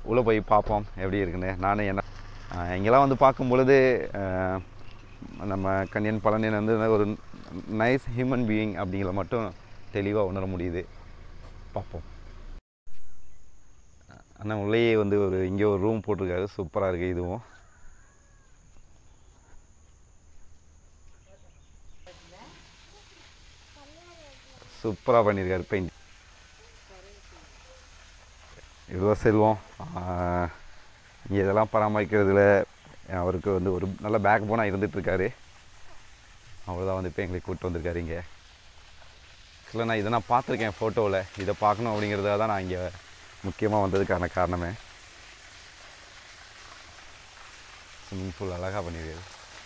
உள்ளே போய் பார்ப்போம் எப்படி இருக்குன்னு நானும் என்ன ஆஹ் இங்கெல்லாம் வந்து பார்க்கும் பொழுது ஆஹ் நம்ம கன்னியன் பழனியன் வந்து ஒரு நைஸ் ஹியூமன் பீயிங் அப்படிங்கிற மட்டும் தெளிவாக உணர முடியுது பார்ப்போம் ஆனால் உள்ளேயே வந்து ஒரு இங்கே ஒரு ரூம் போட்டிருக்காரு சூப்பராக இருக்குது இதுவும் சூப்பராக பண்ணியிருக்காரு பெயிண்ட் இதுதான் செல்வம் இங்கே இதெல்லாம் பராமரிக்கிறதுல அவருக்கு வந்து ஒரு நல்ல பேக் போனாக இருந்துகிட்ருக்காரு அவர் தான் வந்து இப்போ எங்களை கூப்பிட்டு வந்திருக்காரு இங்கே இல்லை நான் இதை நான் பார்த்துருக்கேன் ஃபோட்டோவில் இதை பார்க்கணும் அப்படிங்கிறதா தான் நான் இங்கே முக்கியமாக வந்ததுக்கான காரணமே ஸ்விம்மிங் பூல் அழகாக பண்ணியிருக்காரு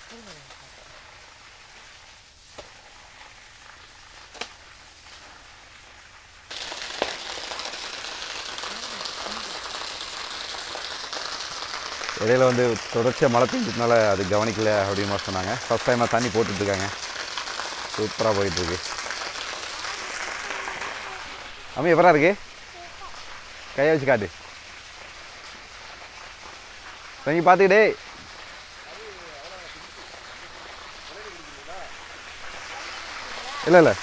இடையில வந்து தொடர்ச்சியாக மழை பெஞ்சதுனால அது கவனிக்கல அப்படின்னு மாதிரி சொன்னாங்க ஃபஸ்ட் டைமாக தண்ணி போட்டுட்ருக்காங்க சூப்பராக போயிட்டுருக்கு அம்மி எப்பரா இருக்கு கையை வச்சு காட்டு தங்கி பார்த்துக்கிட்டே இல்லை இல்லை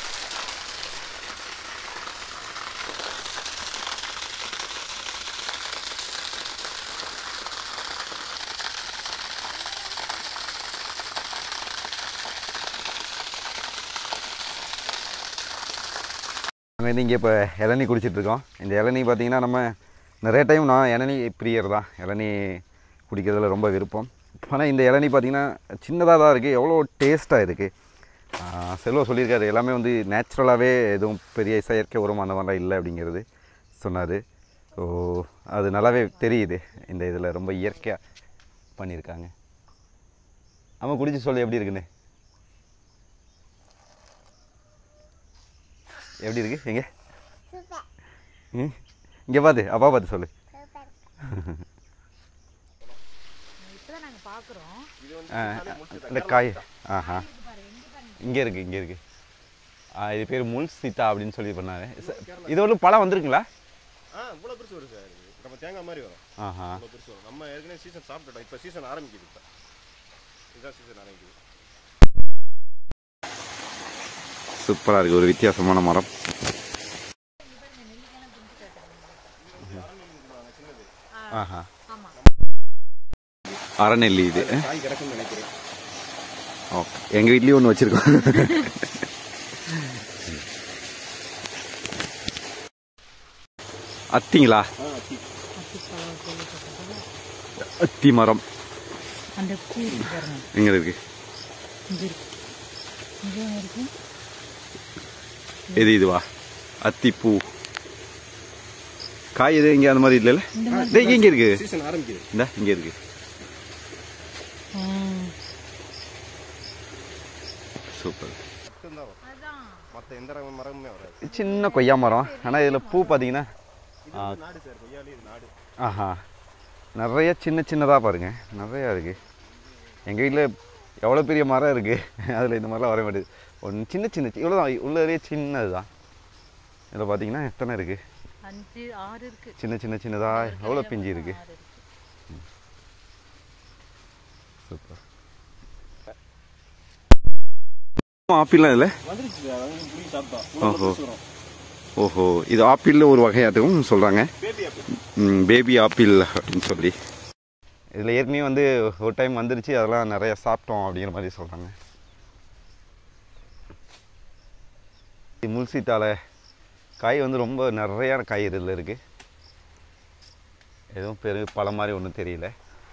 நாங்கள் வந்து இங்கே இப்போ இளநீ குடிச்சிட்டு இருக்கோம் இந்த இளநீ பார்த்தீங்கன்னா நம்ம நிறைய டைம் நான் இளநீ பிரியர் தான் இளநீ குடிக்கிறதுல ரொம்ப விருப்பம் ஆனால் இந்த இளநீ பார்த்தீங்கன்னா சின்னதாக தான் இருக்குது எவ்வளோ டேஸ்ட்டாக இருக்குது செல்வா சொல்லியிருக்காரு எல்லாமே வந்து நேச்சுரலாகவே எதுவும் பெரிய செயற்கை உரம் அந்த மாதிரிலாம் இல்லை அப்படிங்கிறது சொன்னார் ஸோ அது நல்லாவே தெரியுது இந்த இதில் ரொம்ப இயற்கையாக பண்ணியிருக்காங்க ஆமாம் குடிச்சு சொல்லு எப்படி இருக்குன்னு எப்படி இருக்கு எங்க ம் இங்கே பார்த்து அப்பா பார்த்து சொல்லு இப்பதான் நாங்க பாக்குறோம் ஆ, இந்த காய் ஆஹா இங்கே இருக்கு இங்கே இருக்கு ஆ, இது பேர் முள் சீதா அப்படின்னு சொல்லி பண்ணாரு ச- இது ஒரு பழம் வந்திருக்குங்களா ஆ இவ்வளோ பெருசு வரும் சார் இது நம்ம தேங்காய் மாதிரி வரும் ஆஹா இவ்வளோ பெருசு வரும் நம்ம ஏற்கனவே சீசன் சாப்பிட்டுட்டோம் இப்போ சீசன் ஆரம்பிக்குது இப்போ இதுதான் சீசன் ஆரம்பிக்குது சூப்பராக இருக்குது ஒரு வித்தியாசமான மரம் ஆஹா ஆமா அறநெல்லி இது காய் கிடக்குன்னு நினைக்கிறேன் ஓகே எங்கள் வீட்லேயும் ஒன்று வச்சுருக்கோம் அத்திங்களா அத்தி மரம் அந்த பூ இருக்கு பாருங்க எங்கே இருக்கு இங்க இருக்கு இங்க ஒண்ணு இருக்கு எது இதுவா அத்திப்பூ காய் எது இங்கே அந்த மாதிரி இல்லைல்ல டேய் இங்கே இருக்கு சீசன் ஆரம்பிக்குது இந்த இங்கே இருக்கு சூப்பர் மட்டும்தான் வரும் அதான் மற்ற எந்த ரக மரமுமே வராது சின்ன கொய்யா மரம் ஆனால் இதில் பூ பார்த்தீங்கன்னா இது வந்து நாடு சார் கொய்யாலே இது நாடு ஆஹா நிறைய சின்ன சின்னதாக பாருங்க நிறையா இருக்குது எங்கள் வீட்டில் எவ்வளோ பெரிய மரம் இருக்குது அதில் இந்த மாதிரிலாம் வர மாட்டேது ஒன்று சின்ன சின்ன இவ்வளோ தான் உள்ளதே சின்னது தான் இதில் பார்த்தீங்கன்னா எத்தனை இருக்குது அஞ்சு ஆறு இருக்கு சின்ன சின்ன சின்னதாக எவ்வளோ பிஞ்சு இருக்குது ஆறு இருக்கு சூப்பர் ஆப்பிள்லாம் இல்லை வந்துருச்சு சார் அங்கே புளி சாப்பிட்டோம் ஓஹோ ஓஹோ இது ஆப்பிளில் ஒரு வகையாகவும் சொல்கிறாங்க பேபி ஆப்பிள் பேபி ஆப்பிள் அப்படின்னு சொல்லி இதில் ஏற்கனவே வந்து ஒரு டைம் வந்துருச்சு அதெல்லாம் நிறைய சாப்பிட்டோம் அப்படிங்கிற மாதிரி சொல்கிறாங்க முல்சித்தால காய் வந்து ரொம்ப நிறையா காய் இதில் இருக்குது எதுவும் பெரு பழம் மாதிரி ஒன்றும் தெரியல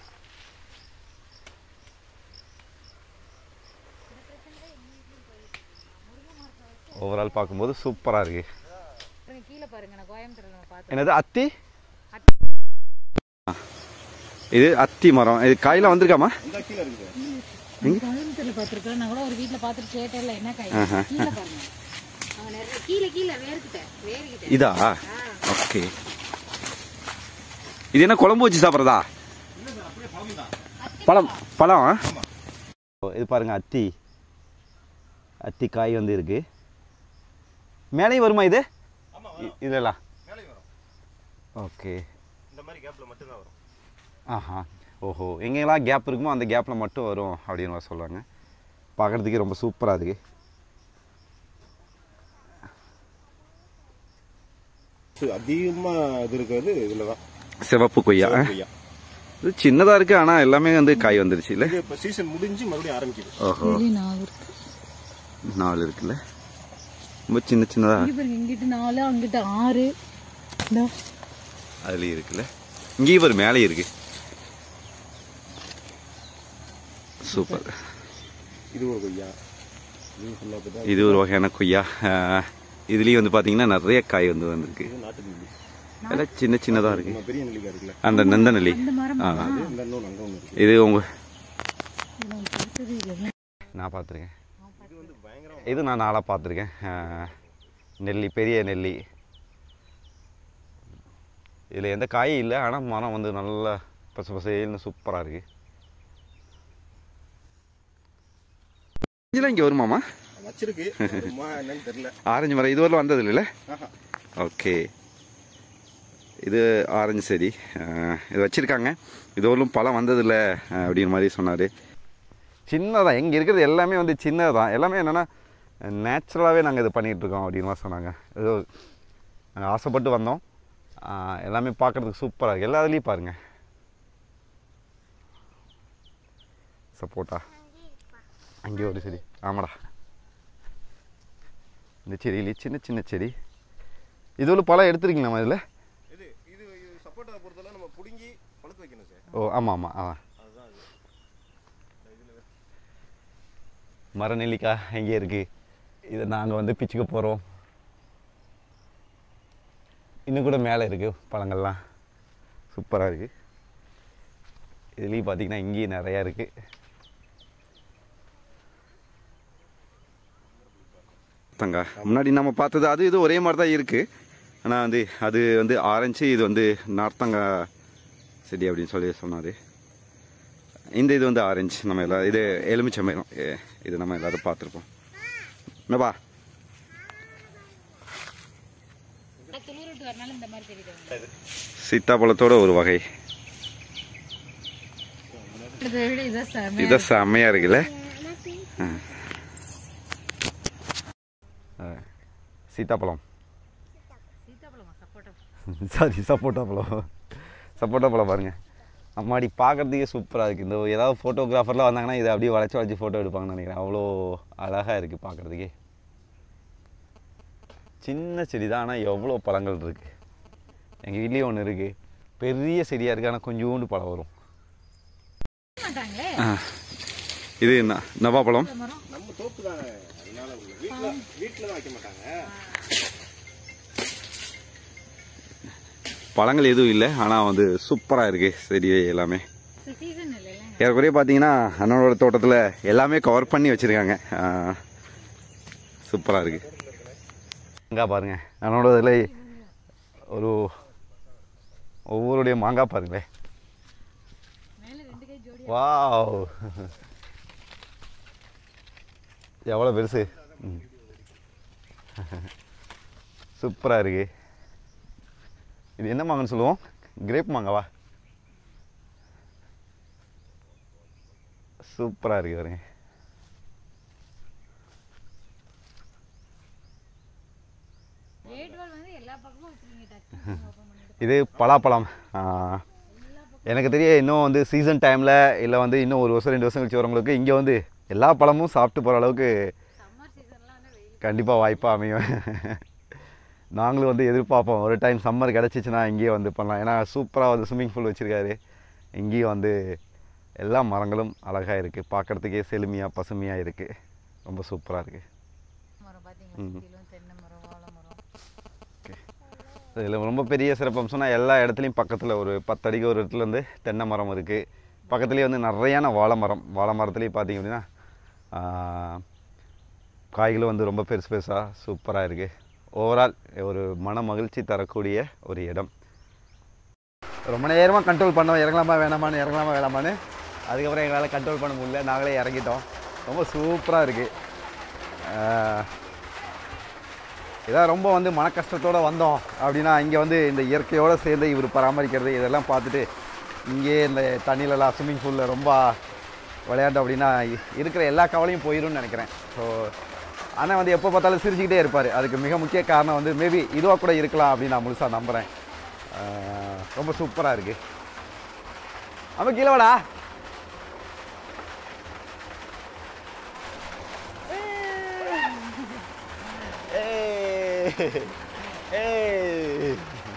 ஓவரால் பார்க்கும்போது சூப்பராக இருக்குது பாருங்க, கீழே பாருங்க நான் கோயம்புத்தூர்ல நான் பார்த்தேன் என்னது அத்தி இது அத்தி மரம் இது காயெல்லாம் வந்திருக்காமா இந்த கீழே இருக்குது சார் நான் கோயம்புத்தூர்ல பார்த்திருக்கேன் நான் கூட ஒரு வீட்ல பார்த்துட்டு கேட்டேன்ல என்ன காய் கீழே பாருங்க அவங்க நிறைய கீழே கீழே வேர்கிட்ட வேர்கிட்ட இதா ஓகே இது என்ன குழம்பு வச்சு சாப்பிட்றதா பழம் பழம் ஆ? ஓ, இது பாருங்க அத்தி அத்தி காய் வந்து இருக்கு மேலேயும் வருமா இது ஆமாம் இ- இதெல்லாம் மேலே வரும் ஓகே இந்த மாதிரி கேப்பில் மட்டும்தான் வரும் ஆஹா ஓஹோ எங்கெல்லாம் கேப் இருக்குமோ அந்த கேப்பில் மட்டும் வரும் அப்படின்னு சொல்கிறாங்க பார்க்குறதுக்கே ரொம்ப சூப்பராக இருக்குது அதிகமாக இது இருக்கிறது இதில் தான் சிவப்பு கொய்யா கொய்யா இது சின்னதாக இருக்குது ஆனால் எல்லாமே வந்து காய் வந்துருச்சு இல்லை இது இப்போ சீசன் முடிஞ்சு மறுபடியும் ஆரம்பிக்குது ஓஹோ வெளியே நாலு இருக்கு நாலு இருக்குல்ல ரொம்ப சின்ன சின்னதாக இங்க பாருங்க இங்கிட்டு நாலு அங்கிட்டு ஆறு இந்தா. அதுலேயும் இருக்குல்ல இங்கேயும் ஒரு மேலே இருக்கு சூப்பர் இது ஒரு கொய்யா இது ஃபுல்லாக பார்த்தா இது ஒரு வகையான கொய்யா ஆஹ், இதுலயும் வந்து பார்த்தீங்கன்னா நிறைய காய் வந்து வந்திருக்கு இது நாட்டு நெல்லி எல்லாம் சின்ன சின்னதாக இருக்கு நம்ம பெரிய நெல்லிக்காய் இருக்குல்ல அந்த நெந்த நெல்லி இந்த மரம் ஆ அது இந்த இன்னொன்று அங்கே ஒன்று இருக்குது இது உங்க இது நான் பார்த்ததே இல்லை நான் பார்த்துருக்கேன் இது வந்து பயங்கரம் இது நான் நாளாக பார்த்துருக்கேன் ஆஹ், நெல்லி பெரிய நெல்லி இதில் எந்த காயும் இல்லை ஆனால் மரம் வந்து நல்லா பசு பசேல்னு சூப்பராக இருக்கு இதெல்லாம் இங்கே வருமாமா வச்சிருக்கு வருமா என்னன்னு தெரியல ஆரஞ்சு மரம் இதுவரையும் வந்தது இல்லைல்ல ஆஹா ஓகே இது ஆரஞ்சு செடி அஹ், இது வச்சுருக்காங்க இதுவரையும் பழம் வந்ததில்லை அஹ், அப்படிங்கிற மாதிரி சொன்னார் சின்னதான் இங்கே இருக்கிறது எல்லாமே வந்து சின்னதான் எல்லாமே என்னென்னா நேச்சுரலாகவே நாங்கள் இது பண்ணிகிட்ருக்கோம் அப்படின்னு மாதிரி சொன்னாங்க ஏதோ நாங்கள் ஆசைப்பட்டு வந்தோம் அஹ், எல்லாமே பார்க்குறதுக்கு சூப்பராக இருக்குது எல்லா இதுலேயும் பாருங்கள் சப்போட்டா அங்கே ஒரு செடி ஆமாடா இந்த செடியிலே சின்ன சின்ன செடி இது ஒரு பழம் எடுத்துருக்கீங்களாம்மா இதில் இது இது இது சப்போட்டா பொறுத்தவரை நம்ம பிடுங்கி பழுக்க வைக்கணும் சார் ஓ ஆமாம் ஆமாம் ஆ அதுதான் அது மர நெல்லிக்காய் எங்கே இருக்குது இதை நாங்கள் வந்து பிச்சுக்க போகிறோம் இன்னும் கூட மேலே இருக்குது பழங்கள்லாம் சூப்பராக இருக்குது இதுலேயும் பார்த்தீங்கன்னா இங்கேயும் நிறையா இருக்குது தங்கா முன்னாடி நம்ம பார்த்தது அது இது ஒரே மாதிரி தான் இருக்குது ஆனால் வந்து அது வந்து ஆரஞ்சு இது வந்து நார்த்தங்காய் செடி அப்படின்னு சொல்லி சொன்னார் இந்த இது வந்து ஆரஞ்சு நம்ம எல்லாரும் இது எலுமிச்சம்பழம் ஏ, இது நம்ம எல்லாரும் பார்த்துருப்போம் என்னப்பா துளிர்விட்டு வரனால இந்த மாதிரி தெரியுது சீத்தாப்பழத்தோட ஒரு வகை இதை விட இதான் செம இதான் செம்மையாக இருக்குல்ல ஆ. ஆ. சீத்தாப்பழம் சீத்தாப்பழமா சப்போட்டா சாரி சப்போட்டா பழம் சப்போட்டா பழம் பாருங்க அம்மாடி பார்க்கறதுக்கே சூப்பராக இருக்குது இந்த ஏதாவது ஃபோட்டோகிராஃபர்லாம் வந்தாங்கன்னா இதை அப்படியே வளைச்சி வளைச்சி ஃபோட்டோ எடுப்பாங்கன்னு நினைக்கிறேன் அவ்வளோ அழகாக இருக்குது பார்க்குறதுக்கே சின்ன செடி தான் ஆனால் எவ்வளோ பழங்கள் இருக்குது எங்கள் வீட்லேயும் ஒன்று இருக்குது பெரிய செடியாக இருக்குது ஆனால் கொஞ்சோண்டு பழம் வரும் மாட்டாங்களே ஆ. இது என்ன நவாப்பழம் இந்த மரம் நம்ம தோப்பு தானே அதனால வீட்டில் வீட்டில் தான் வைக்க மாட்டாங்க பழங்கள் எதுவும் இல்லை ஆனால் வந்து சூப்பராக இருக்குது செடி எல்லாமே சீசன் இல்லைல்ல ஏறக்குறைய பார்த்தீங்கன்னா அண்ணனோட தோட்டத்தில் எல்லாமே கவர் பண்ணி வச்சுருக்காங்க சூப்பராக இருக்குது மாங்காய் பாருங்க அண்ணனோட இதில் ஒரு ஒவ்வொருடைய மாங்காய் பாருங்களேன் மேல ரெண்டு கை ஜோடி வாவ் எவ்வளோ பெருசு சூப்பராக இருக்கு இது என்ன மாங்கன்னு சொல்லுவோம் கிரேப் மாங்காவா சூப்பராக இருக்கு பாருங்க ரேட் வால் வந்து எல்லா பக்கமும் வச்சிருக்கீங்க டக்கு ஓப்பன் பண்ணிட்டு இது பலாப்பழம் ஆ, எனக்கு தெரிய இன்னும் வந்து சீசன் டைமில் இல்லை வந்து இன்னும் ஒரு வருஷம் ரெண்டு வருஷம் கழிச்சு வரவங்களுக்கு இங்கே வந்து எல்லா பழமும் சாப்பிட்டு போகிற அளவுக்கு சம்மர் சீசன்லாம் வந்து வெயில் கண்டிப்பாக வாய்ப்பாக அமையும் நாங்களும் வந்து எதிர்பார்ப்போம் ஒரு டைம் சம்மர் கிடச்சிச்சின்னா இங்கேயே வந்து பண்ணலாம் ஏன்னா சூப்பராக வந்து ஸ்விம்மிங் பூல் வச்சுருக்காரு இங்கேயும் வந்து எல்லா மரங்களும் அழகாக இருக்குது பார்க்குறதுக்கே செழுமையாக பசுமையாக இருக்குது ரொம்ப சூப்பராக இருக்குது மரம் பார்த்தீங்களா சுற்றிலும் தென்னை மரம் வாழை மரம் இதில் ரொம்ப பெரிய சிறப்பம்சம்னா எல்லா இடத்துலையும் பக்கத்தில் ஒரு பத்து அடிக்கு ஒரு இடத்துல வந்து தென்னை மரம் இருக்குது பக்கத்துலேயே வந்து நிறையான வாழை மரம் வாழை மரத்துலேயும் பார்த்தீங்க அப்படின்னா ஆ, காய்களும் வந்து ரொம்ப பெருசு பெருசாக சூப்பராக இருக்குது ஓவரால் ஒரு மன மகிழ்ச்சி தரக்கூடிய ஒரு இடம் ரொம்ப நேரமாக கண்ட்ரோல் பண்ணோம் இறங்கலாமா வேணாமான்னு இறங்கலாமா வேணாமான்னு அதுக்கப்புறம் எங்களால் கண்ட்ரோல் பண்ண முடியல நாங்களே இறங்கிட்டோம் ரொம்ப சூப்பராக இருக்குது ஏதாவது ரொம்ப வந்து மன கஷ்டத்தோட வந்தோம் அப்படின்னா இங்கே வந்து இந்த இயற்கையோடு சேர்ந்து இவர் பராமரிக்கிறது இதெல்லாம் பார்த்துட்டு இங்கே இந்த தண்ணியிலலாம் ஸ்விம்மிங் பூலில் ரொம்ப விளையாண்டோம் அப்படின்னா இ- இருக்கிற எல்லா கவலையும் போயிடும்னு நினைக்கிறேன் ஸோ ஆனால் வந்து எப்போ பார்த்தாலும் சிரிச்சுக்கிட்டே இருப்பார் அதுக்கு மிக முக்கிய காரணம் வந்து மேபி இதுவாக கூட இருக்கலாம் அப்படின்னு நான் முழுசாக நம்புகிறேன் ரொம்ப சூப்பராக இருக்குது அப்போ கீழே வாடா ஏய். ஏய்.